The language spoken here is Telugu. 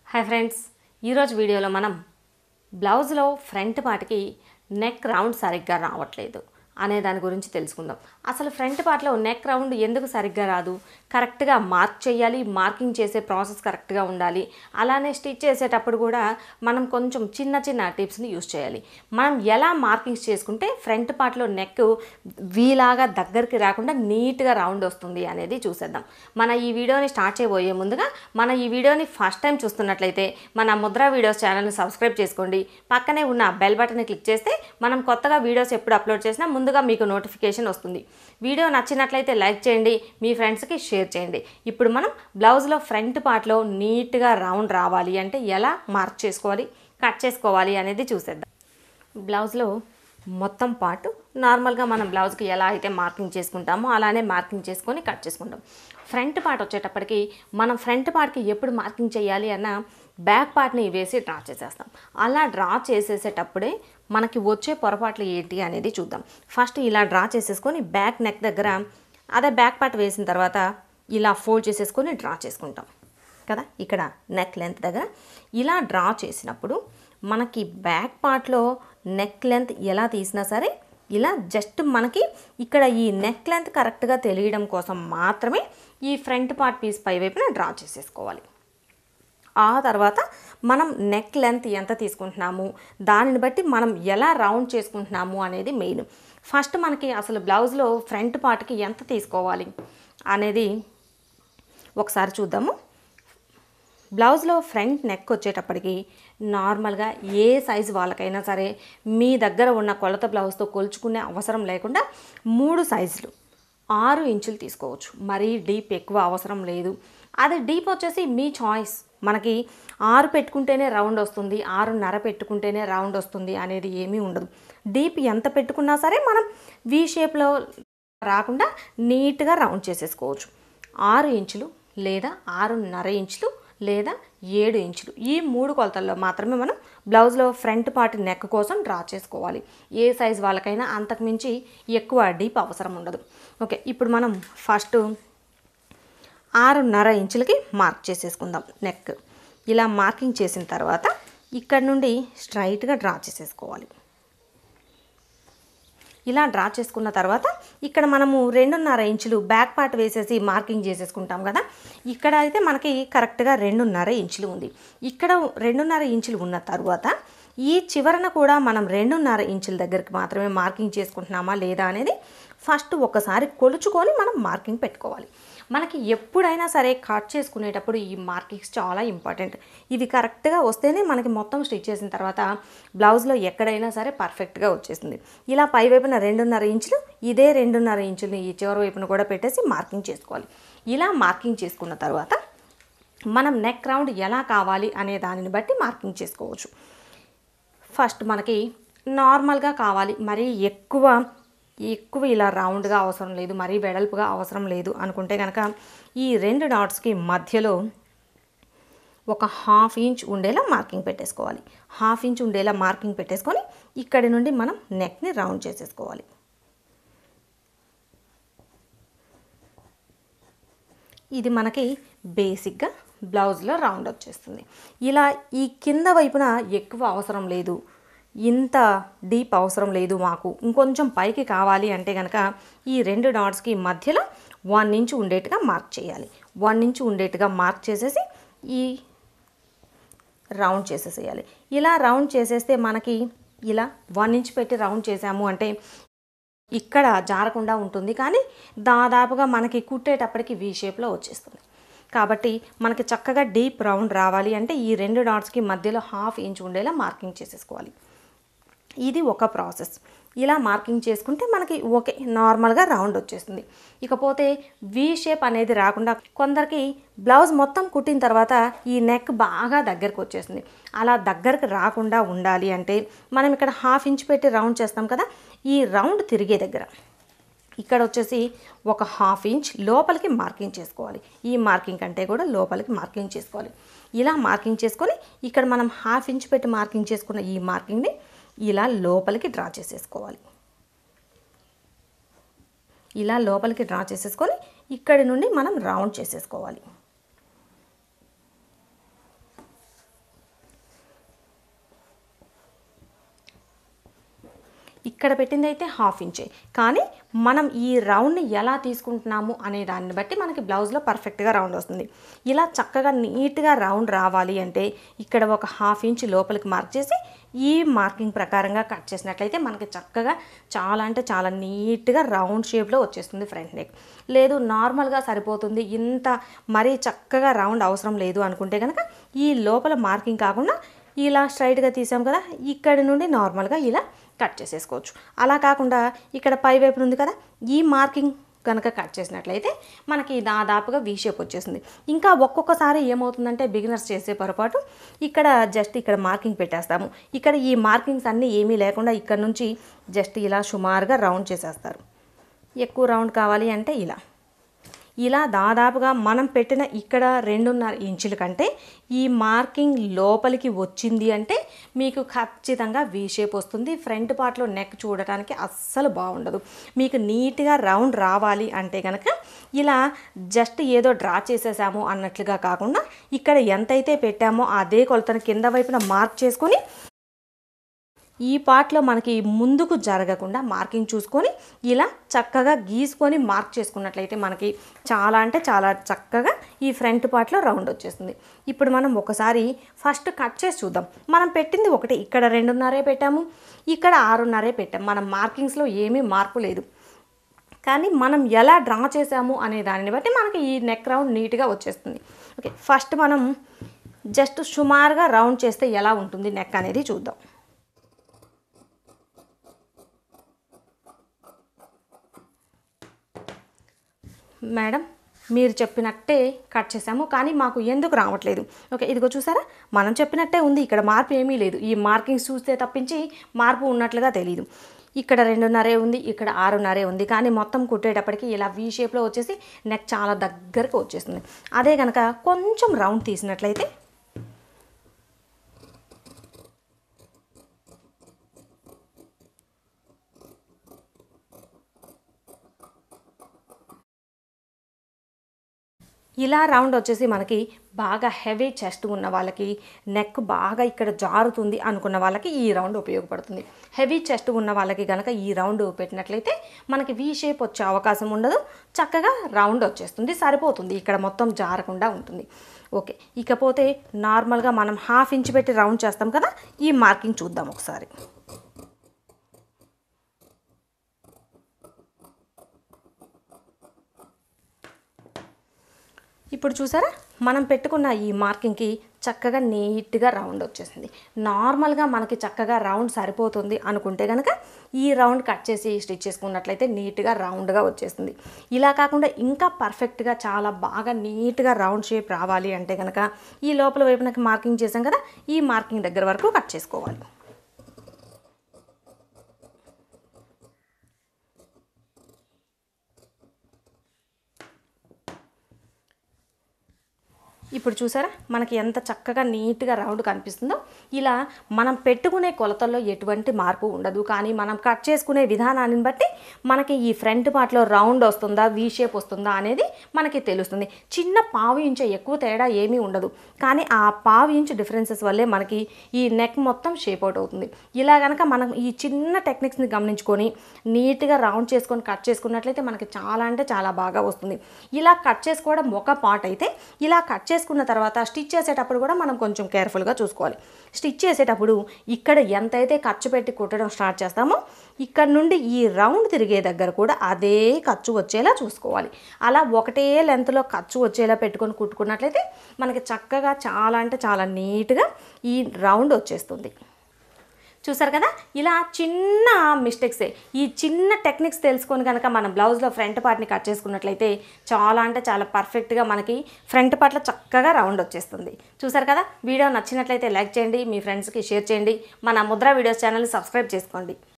హాయ్ ఫ్రెండ్స్ ఈరోజు వీడియోలో మనం బ్లౌజ్లో ఫ్రంట్ పార్ట్కి నెక్ రౌండ్ సరిగ్గా రావట్లేదు అనే దాని గురించి తెలుసుకుందాం అసలు ఫ్రంట్ పార్ట్లో నెక్ రౌండ్ ఎందుకు సరిగ్గా రాదు కరెక్ట్గా మార్క్ చేయాలి మార్కింగ్ చేసే ప్రాసెస్ కరెక్ట్గా ఉండాలి అలానే స్టిచ్ చేసేటప్పుడు కూడా మనం కొంచెం చిన్న చిన్న టిప్స్ని యూస్ చేయాలి మనం ఎలా మార్కింగ్స్ చేసుకుంటే ఫ్రంట్ పార్ట్లో నెక్ వీలాగా దగ్గరికి రాకుండా నీట్గా రౌండ్ వస్తుంది అనేది చూసేద్దాం మన ఈ వీడియోని స్టార్ట్ చేయబోయే ముందుగా మన ఈ వీడియోని ఫస్ట్ టైం చూస్తున్నట్లయితే మన ముద్ర వీడియోస్ ఛానల్ని సబ్స్క్రైబ్ చేసుకోండి పక్కనే ఉన్న బెల్ బటన్ని క్లిక్ చేస్తే మనం కొత్తగా వీడియోస్ ఎప్పుడు అప్లోడ్ చేసినా ముందుగా మీకు నోటిఫికేషన్ వస్తుంది వీడియో నచ్చినట్లయితే లైక్ చేయండి మీ ఫ్రెండ్స్కి షేర్ చేయండి ఇప్పుడు మనం బ్లౌజ్లో ఫ్రంట్ పార్ట్లో నీట్గా రౌండ్ రావాలి అంటే ఎలా మార్క్ చేసుకోవాలి కట్ చేసుకోవాలి అనేది చూసేద్దాం బ్లౌజ్లో మొత్తం పార్ట్ నార్మల్గా మనం బ్లౌజ్కి ఎలా అయితే మార్కింగ్ చేసుకుంటామో అలానే మార్కింగ్ చేసుకొని కట్ చేసుకుంటాం ఫ్రంట్ పార్ట్ వచ్చేటప్పటికి మనం ఫ్రంట్ పార్ట్కి ఎప్పుడు మార్కింగ్ చేయాలి అన్న బ్యాక్ పార్ట్ని వేసి డ్రా చేసేస్తాం అలా డ్రా చేసేసేటప్పుడే మనకి వచ్చే పొరపాట్లు ఏంటి అనేది చూద్దాం ఫస్ట్ ఇలా డ్రా చేసేసుకొని బ్యాక్ నెక్ దగ్గర అదే బ్యాక్ పార్ట్ వేసిన తర్వాత ఇలా ఫోల్డ్ చేసేసుకొని డ్రా చేసుకుంటాం కదా ఇక్కడ నెక్ లెంత్ దగ్గర ఇలా డ్రా చేసినప్పుడు మనకి బ్యాక్ పార్ట్లో నెక్ లెంత్ ఎలా తీసినా సరే ఇలా జస్ట్ మనకి ఇక్కడ ఈ నెక్ లెంత్ కరెక్ట్గా తెలియడం కోసం మాత్రమే ఈ ఫ్రంట్ పార్ట్ పీస్ పై వైపున డ్రా చేసేసుకోవాలి ఆ తర్వాత మనం నెక్ లెంత్ ఎంత తీసుకుంటున్నాము దానిని బట్టి మనం ఎలా రౌండ్ చేసుకుంటున్నాము అనేది మెయిన్ ఫస్ట్ మనకి అసలు బ్లౌజ్లో ఫ్రంట్ పార్ట్కి ఎంత తీసుకోవాలి అనేది ఒకసారి చూద్దాము బ్లౌజ్లో ఫ్రంట్ నెక్ వచ్చేటప్పటికి నార్మల్గా ఏ సైజు వాళ్ళకైనా సరే మీ దగ్గర ఉన్న కొలత బ్లౌజ్తో కొలుచుకునే అవసరం లేకుండా మూడు సైజులు ఆరు ఇంచులు తీసుకోవచ్చు మరీ డీప్ ఎక్కువ అవసరం లేదు అది డీప్ వచ్చేసి మీ చాయిస్ మనకి ఆరు పెట్టుకుంటేనే రౌండ్ వస్తుంది ఆరున్నర పెట్టుకుంటేనే రౌండ్ వస్తుంది అనేది ఏమీ ఉండదు డీప్ ఎంత పెట్టుకున్నా సరే మనం వి షేప్లో రాకుండా నీట్గా రౌండ్ చేసేసుకోవచ్చు ఆరు ఇంచులు లేదా ఆరున్నర ఇంచులు లేదా ఏడు ఇంచులు ఈ మూడు కొలతల్లో మాత్రమే మనం బ్లౌజ్లో ఫ్రంట్ పార్ట్ నెక్ కోసం డ్రా చేసుకోవాలి ఏ సైజ్ వాళ్ళకైనా అంతకుమించి ఎక్కువ డీప్ అవసరం ఉండదు ఓకే ఇప్పుడు మనం ఫస్ట్ ఆరున్నర ఇంచులకి మార్క్ చేసేసుకుందాం నెక్ ఇలా మార్కింగ్ చేసిన తర్వాత ఇక్కడ నుండి స్ట్రైట్గా డ్రా చేసేసుకోవాలి ఇలా డ్రా చేసుకున్న తర్వాత ఇక్కడ మనము రెండున్నర ఇంచులు బ్యాక్ పార్ట్ వేసేసి మార్కింగ్ చేసేసుకుంటాం కదా ఇక్కడ అయితే మనకి కరెక్ట్గా రెండున్నర ఇంచులు ఉంది ఇక్కడ రెండున్నర ఇంచులు ఉన్న తర్వాత ఈ చివరన కూడా మనం రెండున్నర ఇంచుల దగ్గరికి మాత్రమే మార్కింగ్ చేసుకుంటున్నామా లేదా అనేది ఫస్ట్ ఒకసారి కొలుచుకొని మనం మార్కింగ్ పెట్టుకోవాలి మనకి ఎప్పుడైనా సరే కట్ చేసుకునేటప్పుడు ఈ మార్కింగ్స్ చాలా ఇంపార్టెంట్ ఇవి కరెక్ట్గా వస్తేనే మనకి మొత్తం స్టిచ్ చేసిన తర్వాత బ్లౌజ్లో ఎక్కడైనా సరే పర్ఫెక్ట్గా వచ్చేస్తుంది ఇలా పై వైపున రెండున్నర ఇంచులు ఇదే రెండున్నర ఇంచులు ఈ చివరి వైపున కూడా పెట్టేసి మార్కింగ్ చేసుకోవాలి ఇలా మార్కింగ్ చేసుకున్న తర్వాత మనం నెక్ రౌండ్ ఎలా కావాలి అనే దానిని బట్టి మార్కింగ్ చేసుకోవచ్చు ఫస్ట్ మనకి నార్మల్గా కావాలి మరీ ఎక్కువ ఎక్కువ ఇలా రౌండ్గా అవసరం లేదు మరీ వెడల్పుగా అవసరం లేదు అనుకుంటే కనుక ఈ రెండు డాట్స్కి మధ్యలో ఒక హాఫ్ ఇంచ్ ఉండేలా మార్కింగ్ పెట్టేసుకోవాలి హాఫ్ ఇంచ్ ఉండేలా మార్కింగ్ పెట్టేసుకొని ఇక్కడి నుండి మనం నెక్ని రౌండ్ చేసేసుకోవాలి ఇది మనకి బేసిక్గా బ్లౌజ్లో రౌండ్ వచ్చేస్తుంది ఇలా ఈ కింద వైపున ఎక్కువ అవసరం లేదు ఇంత డీప్ అవసరం లేదు మాకు ఇంకొంచెం పైకి కావాలి అంటే కనుక ఈ రెండు డాట్స్కి మధ్యలో వన్ ఇంచ్ ఉండేట్టుగా మార్క్ చేయాలి వన్ ఇంచ్ ఉండేట్టుగా మార్క్ చేసేసి ఈ రౌండ్ చేసేసేయాలి ఇలా రౌండ్ చేసేస్తే మనకి ఇలా వన్ ఇంచ్ పెట్టి రౌండ్ చేసాము అంటే ఇక్కడ జారకుండా ఉంటుంది కానీ దాదాపుగా మనకి కుట్టేటప్పటికి వీ షేప్లో వచ్చేస్తుంది కాబట్టి మనకి చక్కగా డీప్ రౌండ్ రావాలి అంటే ఈ రెండు డాట్స్కి మధ్యలో హాఫ్ ఇంచ్ ఉండేలా మార్కింగ్ చేసేసుకోవాలి ఇది ఒక ప్రాసెస్ ఇలా మార్కింగ్ చేసుకుంటే మనకి ఓకే నార్మల్గా రౌండ్ వచ్చేస్తుంది ఇకపోతే వి షేప్ అనేది రాకుండా కొందరికి బ్లౌజ్ మొత్తం కుట్టిన తర్వాత ఈ నెక్ బాగా దగ్గరకు వచ్చేస్తుంది అలా దగ్గరకు రాకుండా ఉండాలి అంటే మనం ఇక్కడ హాఫ్ ఇంచ్ పెట్టి రౌండ్ చేస్తాం కదా ఈ రౌండ్ తిరిగే దగ్గర ఇక్కడ వచ్చేసి ఒక హాఫ్ ఇంచ్ లోపలికి మార్కింగ్ చేసుకోవాలి ఈ మార్కింగ్ కంటే కూడా లోపలికి మార్కింగ్ చేసుకోవాలి ఇలా మార్కింగ్ చేసుకొని ఇక్కడ మనం హాఫ్ ఇంచ్ పెట్టి మార్కింగ్ చేసుకున్న ఈ మార్కింగ్ని ఇలా లోపలికి డ్రా చేసేసుకోవాలి ఇలా లోపలికి డ్రా చేసేసుకొని ఇక్కడి నుండి మనం రౌండ్ చేసేసుకోవాలి ఇక్కడ పెట్టింది అయితే హాఫ్ ఇంచే కానీ మనం ఈ రౌండ్ని ఎలా తీసుకుంటున్నాము అనే దాన్ని బట్టి మనకి బ్లౌజ్లో పర్ఫెక్ట్గా రౌండ్ వస్తుంది ఇలా చక్కగా నీట్గా రౌండ్ రావాలి అంటే ఇక్కడ ఒక హాఫ్ ఇంచ్ లోపలికి మార్క్ చేసి ఈ మార్కింగ్ ప్రకారంగా కట్ చేసినట్లయితే మనకి చక్కగా చాలా అంటే చాలా నీట్గా రౌండ్ షేప్లో వచ్చేస్తుంది ఫ్రంట్ నెక్ లేదు నార్మల్గా సరిపోతుంది ఇంత మరీ చక్కగా రౌండ్ అవసరం లేదు అనుకుంటే కనుక ఈ లోపల మార్కింగ్ కాకుండా ఇలా స్ట్రైట్గా తీసాం కదా ఇక్కడి నుండి నార్మల్గా ఇలా కట్ చేసేసుకోవచ్చు అలా కాకుండా ఇక్కడ పై వైపున ఉంది కదా ఈ మార్కింగ్ కనుక కట్ చేసినట్లయితే మనకి దాదాపుగా వీ షేప్ వచ్చేసింది ఇంకా ఒక్కొక్కసారి ఏమవుతుందంటే బిగినర్స్ చేసే పొరపాటు ఇక్కడ జస్ట్ ఇక్కడ మార్కింగ్ పెట్టేస్తాము ఇక్కడ ఈ మార్కింగ్స్ అన్నీ ఏమీ లేకుండా ఇక్కడ నుంచి జస్ట్ ఇలా సుమారుగా రౌండ్ చేసేస్తారు ఎక్కువ రౌండ్ కావాలి అంటే ఇలా ఇలా దాదాపుగా మనం పెట్టిన ఇక్కడ రెండున్నర ఇంచుల కంటే ఈ మార్కింగ్ లోపలికి వచ్చింది అంటే మీకు ఖచ్చితంగా వీ షేప్ వస్తుంది ఫ్రంట్ పార్ట్లో నెక్ చూడటానికి అస్సలు బాగుండదు మీకు నీట్గా రౌండ్ రావాలి అంటే కనుక ఇలా జస్ట్ ఏదో డ్రా చేసేసాము అన్నట్లుగా కాకుండా ఇక్కడ ఎంతైతే పెట్టామో అదే కొలతను కింద వైపున మార్క్ చేసుకొని ఈ పార్ట్లో మనకి ముందుకు జరగకుండా మార్కింగ్ చూసుకొని ఇలా చక్కగా గీసుకొని మార్క్ చేసుకున్నట్లయితే మనకి చాలా అంటే చాలా చక్కగా ఈ ఫ్రంట్ పార్ట్లో రౌండ్ వచ్చేస్తుంది ఇప్పుడు మనం ఒకసారి ఫస్ట్ కట్ చేసి చూద్దాం మనం పెట్టింది ఒకటి ఇక్కడ రెండున్నరే పెట్టాము ఇక్కడ ఆరున్నరే పెట్టాము మనం మార్కింగ్స్లో ఏమీ మార్పు లేదు కానీ మనం ఎలా డ్రా చేసాము అనే దానిని బట్టి మనకి ఈ నెక్ రౌండ్ నీట్గా వచ్చేస్తుంది ఓకే ఫస్ట్ మనం జస్ట్ సుమారుగా రౌండ్ చేస్తే ఎలా ఉంటుంది నెక్ అనేది చూద్దాం మేడం మీరు చెప్పినట్టే కట్ చేసాము కానీ మాకు ఎందుకు రావట్లేదు ఓకే ఇదిగో చూసారా మనం చెప్పినట్టే ఉంది ఇక్కడ మార్పు ఏమీ లేదు ఈ మార్కింగ్స్ చూస్తే తప్పించి మార్పు ఉన్నట్లుగా తెలియదు ఇక్కడ రెండున్నరే ఉంది ఇక్కడ ఆరున్నరే ఉంది కానీ మొత్తం కుట్టేటప్పటికి ఇలా వీ షేప్లో వచ్చేసి నెక్ చాలా దగ్గరకు వచ్చేస్తుంది అదే కనుక కొంచెం రౌండ్ తీసినట్లయితే ఇలా రౌండ్ వచ్చేసి మనకి బాగా హెవీ చెస్ట్ ఉన్న వాళ్ళకి నెక్ బాగా ఇక్కడ జారుతుంది అనుకున్న వాళ్ళకి ఈ రౌండ్ ఉపయోగపడుతుంది హెవీ చెస్ట్ ఉన్న వాళ్ళకి కనుక ఈ రౌండ్ పెట్టినట్లయితే మనకి వీ షేప్ వచ్చే అవకాశం ఉండదు చక్కగా రౌండ్ వచ్చేస్తుంది సరిపోతుంది ఇక్కడ మొత్తం జారకుండా ఉంటుంది ఓకే ఇకపోతే నార్మల్గా మనం హాఫ్ ఇంచ్ పెట్టి రౌండ్ చేస్తాం కదా ఈ మార్కింగ్ చూద్దాం ఒకసారి ఇప్పుడు చూసారా మనం పెట్టుకున్న ఈ మార్కింగ్కి చక్కగా నీట్గా రౌండ్ వచ్చేసింది నార్మల్గా మనకి చక్కగా రౌండ్ సరిపోతుంది అనుకుంటే కనుక ఈ రౌండ్ కట్ చేసి స్టిచ్ చేసుకున్నట్లయితే నీట్గా రౌండ్గా వచ్చేస్తుంది ఇలా కాకుండా ఇంకా పర్ఫెక్ట్గా చాలా బాగా నీట్గా రౌండ్ షేప్ రావాలి అంటే కనుక ఈ లోపల వైపునకి మార్కింగ్ చేసాం కదా ఈ మార్కింగ్ దగ్గర వరకు కట్ చేసుకోవాలి ఇప్పుడు చూసారా మనకి ఎంత చక్కగా నీట్గా రౌండ్ కనిపిస్తుందో ఇలా మనం పెట్టుకునే కొలతల్లో ఎటువంటి మార్పు ఉండదు కానీ మనం కట్ చేసుకునే విధానాన్ని బట్టి మనకి ఈ ఫ్రంట్ పార్ట్లో రౌండ్ వస్తుందా వీ షేప్ వస్తుందా అనేది మనకి తెలుస్తుంది చిన్న పావు ఇంచు ఎక్కువ తేడా ఏమీ ఉండదు కానీ ఆ పావు ఇంచు డిఫరెన్సెస్ వల్లే మనకి ఈ నెక్ మొత్తం షేప్ అవుట్ అవుతుంది ఇలా కనుక మనం ఈ చిన్న టెక్నిక్స్ని గమనించుకొని నీట్గా రౌండ్ చేసుకొని కట్ చేసుకున్నట్లయితే మనకి చాలా అంటే చాలా బాగా వస్తుంది ఇలా కట్ చేసుకోవడం ఒక పార్ట్ అయితే ఇలా కట్ చేసుకున్న తర్వాత స్టిచ్ చేసేటప్పుడు కూడా మనం కొంచెం కేర్ఫుల్గా చూసుకోవాలి స్టిచ్ చేసేటప్పుడు ఇక్కడ ఎంతైతే ఖర్చు పెట్టి కుట్టడం స్టార్ట్ చేస్తామో ఇక్కడ నుండి ఈ రౌండ్ తిరిగే దగ్గర కూడా అదే ఖర్చు వచ్చేలా చూసుకోవాలి అలా ఒకటే లెంత్లో ఖర్చు వచ్చేలా పెట్టుకొని కుట్టుకున్నట్లయితే మనకి చక్కగా చాలా అంటే చాలా నీట్గా ఈ రౌండ్ వచ్చేస్తుంది చూసారు కదా ఇలా చిన్న మిస్టేక్సే ఈ చిన్న టెక్నిక్స్ తెలుసుకొని కనుక మనం బ్లౌజ్లో ఫ్రంట్ పార్ట్ని కట్ చేసుకున్నట్లయితే చాలా అంటే చాలా పర్ఫెక్ట్గా మనకి ఫ్రంట్ పార్ట్లో చక్కగా రౌండ్ వచ్చేస్తుంది చూసారు కదా వీడియో నచ్చినట్లయితే లైక్ చేయండి మీ ఫ్రెండ్స్కి షేర్ చేయండి మన ముద్ర వీడియోస్ ఛానల్ని సబ్స్క్రైబ్ చేసుకోండి